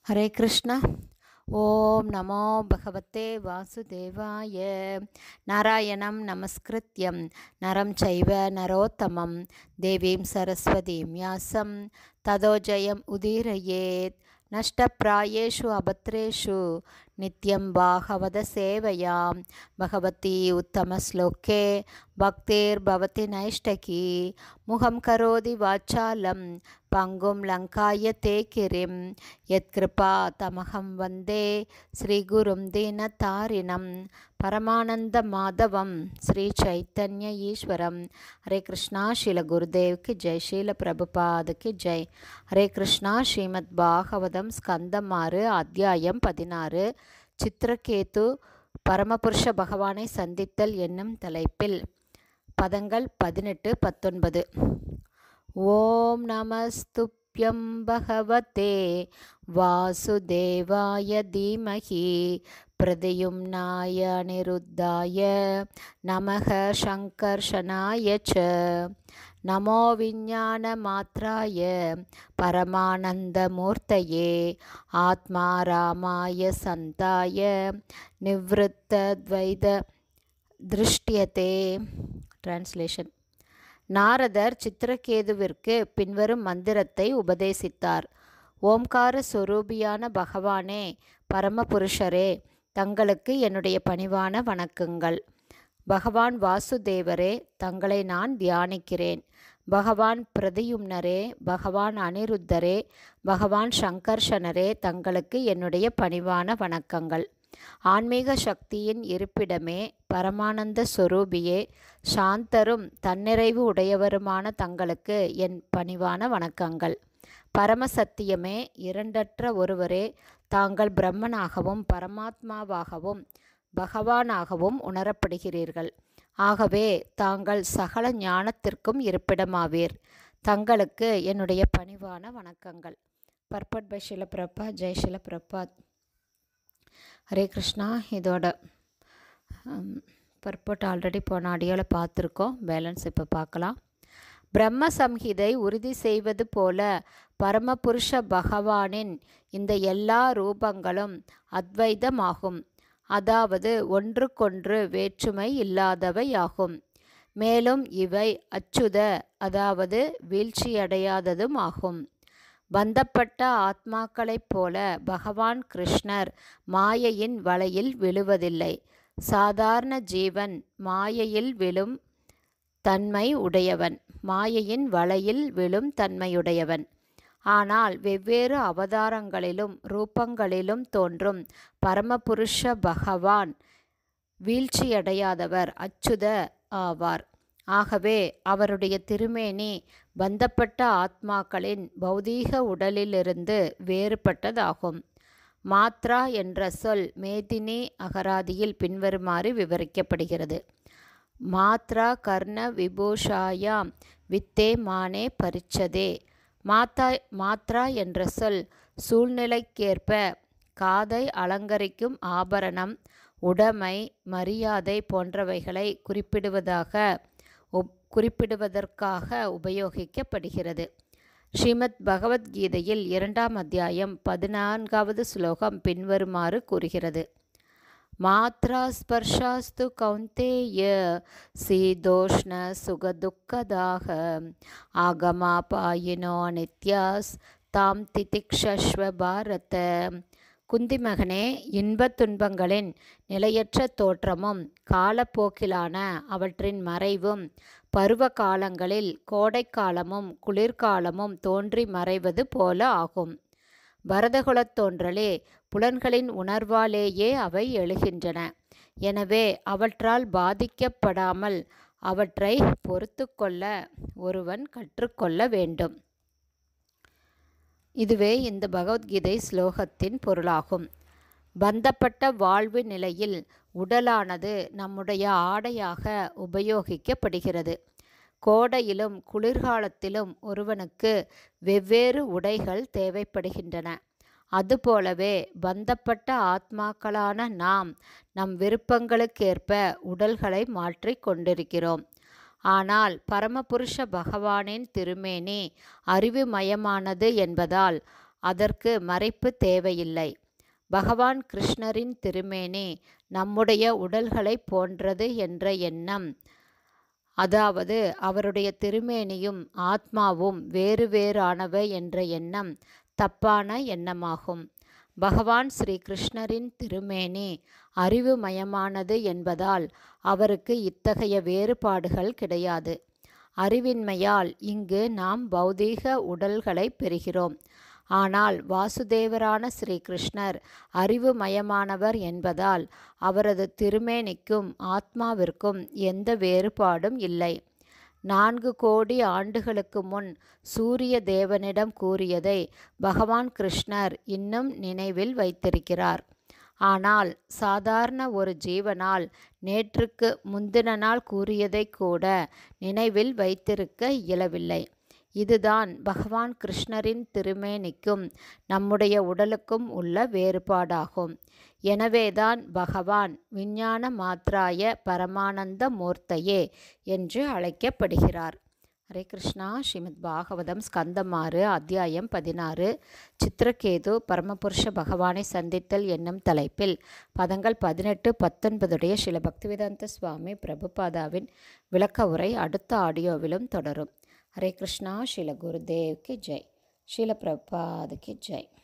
ஹரே கிருஷ்ணா ஓம் நமோ பகவத்தே வாசுதேவாய நாராயணம் நமஸ்கிருத்யம் நரம் சைவ நரோத்தமம் தேவீம் சரஸ்வதீம் யாசம் ததோ ஜெயம் உதீரயேத் நஷ்டப்பிராயேஷு அபத்ரேஷு நித்யம் பாகவத சேவையாம் பகவதி உத்தமஸ்லோகே பக்தேர்பவதி நைஷ்டகி முகம் கரோதி வாச்சாலம் பங்கும் லங்காய தே கிரிம் யத்கிருபா தமகம் வந்தே ஸ்ரீகுரும் தீனதாரிணம் பரமானந்த மாதவம் ஸ்ரீ சைத்தன்ய ஈஸ்வரம் ஹரே கிருஷ்ணா ஸ்ரீல குருதேவ்க்கு ஜெய் ஸ்ரீல பிரபுபாதுக்கு ஜெய் ஹரே கிருஷ்ணா ஸ்ரீமத் பாகவதம் ஸ்கந்தம் ஆறு அத்தியாயம் பதினாறு சித்திரகேது பரமபுருஷ பகவானை சந்தித்தல் என்னும் தலைப்பில் பதங்கள் பதினெட்டு பத்தொன்பது ஓம் நமஸ்துப்யம் பகவதே வாசுதேவாய தீமகி பிரதியும் நாய அனிருத்தாய நமக சங்கர்ஷனாய ச நமோ விஞ்ஞான மாத்ராய பரமானந்தமூர்த்தயே ஆத்மா ராமாய சந்தாய நிவృத்தத்வைத திருஷ்டியதே டிரான்ஸ்லேஷன் நாரதர் சித்திரகேதுவிற்கு பின்வரும் மந்திரத்தை உபதேசித்தார் ஓம்கார சொரூபியான பகவானே பரமபுருஷரே தங்களுக்கு என்னுடைய பணிவான வணக்கங்கள் பகவான் வாசுதேவரே தங்களை நான் தியானிக்கிறேன் பகவான் பிரதியும்னரே பகவான் அனிருத்தரே பகவான் சங்கர்ஷனரே தங்களுக்கு என்னுடைய பணிவான வணக்கங்கள் ஆன்மீக சக்தியின் இருப்பிடமே பரமானந்த சொரூபியே சாந்தரும் தன்னிறைவு உடையவருமான தங்களுக்கு என் பணிவான வணக்கங்கள் பரமசத்தியமே இரண்டற்ற ஒருவரே தாங்கள் பிரம்மனாகவும் பரமாத்மாவாகவும் பகவானாகவும் உணரப்படுகிறீர்கள் ஆகவே தாங்கள் சகல ஞானத்திற்கும் இருப்பிடமாவீர் தங்களுக்கு என்னுடைய பணிவான வணக்கங்கள் பர்பட் பை ஷில பிரபா ஜெய் ஷில பிரபாத் ஹரே கிருஷ்ணா இதோட பர்பட் ஆல்ரெடி போன ஆடியோவில் பார்த்துருக்கோம் பேலன்ஸ் இப்போ பார்க்கலாம் பிரம்ம சம்ஹிதை உறுதி செய்வது போல பரமபுருஷ பகவானின் இந்த எல்லா ரூபங்களும் அத்வைதமாகும் அதாவது ஒன்றுக்கொன்று வேற்றுமை இல்லாதவையாகும் மேலும் இவை அச்சுத அதாவது வீழ்ச்சியடையாததும் ஆகும் பந்தப்பட்ட ஆத்மாக்களைப் போல பகவான் கிருஷ்ணர் மாயையின் வலையில் விழுவதில்லை சாதாரண ஜீவன் மாயையில் விழும் தன்மை உடையவன் மாயையின் வலையில் விழும் தன்மையுடையவன் ஆனால் வெவ்வேறு அவதாரங்களிலும் ரூபங்களிலும் தோன்றும் பரமபுருஷ பகவான் வீழ்ச்சியடையாதவர் அச்சுத ஆவார் ஆகவே அவருடைய திருமேனி பந்தப்பட்ட ஆத்மாக்களின் பௌதீக உடலிலிருந்து வேறுபட்டதாகும் மாத்ரா என்ற சொல் மேதினி அகராதியில் பின்வருமாறு விவரிக்கப்படுகிறது மாத்ரா கர்ண விபூஷாயாம் வித்தே மானே பரிச்சதே மாத்தா மாத்ரா என்ற சொல் சூழ்நிலைக்கேற்ப காதை அலங்கரிக்கும் ஆபரணம் உடைமை மரியாதை போன்றவைகளை குறிப்பிடுவதாக உப் குறிப்பிடுவதற்காக உபயோகிக்கப்படுகிறது ஸ்ரீமத் பகவத்கீதையில் இரண்டாம் அத்தியாயம் பதினான்காவது ஸ்லோகம் பின்வருமாறு கூறுகிறது மாத்ரா ஸ்பர்ஷாஸ்து கௌந்தேய சீதோஷ்ண சுகதுக்கதாக ஆகமாபாயினோ நித்யாஸ் தாம் திதிக்ஷஸ்வ பாரத குந்திமகனே இன்பத் துன்பங்களின் நிலையற்ற தோற்றமும் காலப்போக்கிலான அவற்றின் மறைவும் பருவ காலங்களில் கோடைக்காலமும் குளிர்காலமும் தோன்றி மறைவது போல ஆகும் பரதகுலத் தோன்றலே புலன்களின் உணர்வாலேயே அவை எழுகின்றன எனவே அவற்றால் பாதிக்கப்படாமல் அவற்றை பொறுத்து கொள்ள ஒருவன் கற்றுக்கொள்ள வேண்டும் இதுவே இந்த பகவத்கீதை ஸ்லோகத்தின் பொருளாகும் பந்தப்பட்ட வாழ்வு நிலையில் உடலானது நம்முடைய ஆடையாக உபயோகிக்கப்படுகிறது கோடையிலும் குளிர்காலத்திலும் ஒருவனுக்கு வெவ்வேறு உடைகள் தேவைப்படுகின்றன அதுபோலவே பந்தப்பட்ட ஆத்மாக்களான நாம் நம் விருப்பங்களுக்கேற்ப உடல்களை மாற்றிக் கொண்டிருக்கிறோம் ஆனால் பரமபுருஷ பகவானின் திருமேனி அறிவுமயமானது என்பதால் அதற்கு மறைப்பு தேவையில்லை பகவான் கிருஷ்ணரின் திருமேனி நம்முடைய உடல்களைப் போன்றது என்ற எண்ணம் அதாவது அவருடைய திருமேனியும் ஆத்மாவும் வேறு வேறானவை என்ற எண்ணம் தப்பான எண்ணமாகும் பகவான் ஸ்ரீ கிருஷ்ணரின் திருமேனி அறிவுமயமானது என்பதால் அவருக்கு இத்தகைய வேறுபாடுகள் கிடையாது அறிவின்மையால் இங்கு நாம் பௌதீக உடல்களை பெறுகிறோம் ஆனால் வாசுதேவரான ஸ்ரீ கிருஷ்ணர் அறிவுமயமானவர் என்பதால் அவரது திருமேனிக்கும் ஆத்மாவிற்கும் எந்த வேறுபாடும் இல்லை நான்கு கோடி ஆண்டுகளுக்கு முன் சூரிய தேவனிடம் கூறியதை பகவான் கிருஷ்ணர் இன்னும் நினைவில் வைத்திருக்கிறார் ஆனால் சாதாரண ஒரு ஜீவனால் நேற்றுக்கு முந்தின நாள் கூறியதை கூட நினைவில் வைத்திருக்க இயலவில்லை இதுதான் பகவான் கிருஷ்ணரின் திருமேனிக்கும் நம்முடைய உடலுக்கும் உள்ள வேறுபாடாகும் எனவேதான் பகவான் விஞ்ஞான மாத்ராய பரமானந்த மூர்த்தையே என்று அழைக்கப்படுகிறார் ஹரே கிருஷ்ணா ஸ்ரீமத் பாகவதம் ஸ்கந்தமாறு அத்தியாயம் பதினாறு சித்திரகேது பரமபுருஷ பகவானை சந்தித்தல் என்னும் தலைப்பில் பதங்கள் பதினெட்டு பத்தொன்பதுடைய ஸ்ரீல பக்திவேதாந்த சுவாமி பிரபுபாதாவின் விளக்க உரை அடுத்த ஆடியோவிலும் தொடரும் ஹரே கிருஷ்ணா ஸ்ரீல குருதேவ்க்கு ஜெய் ஸ்ரீல பிரபாதுக்கு ஜெய்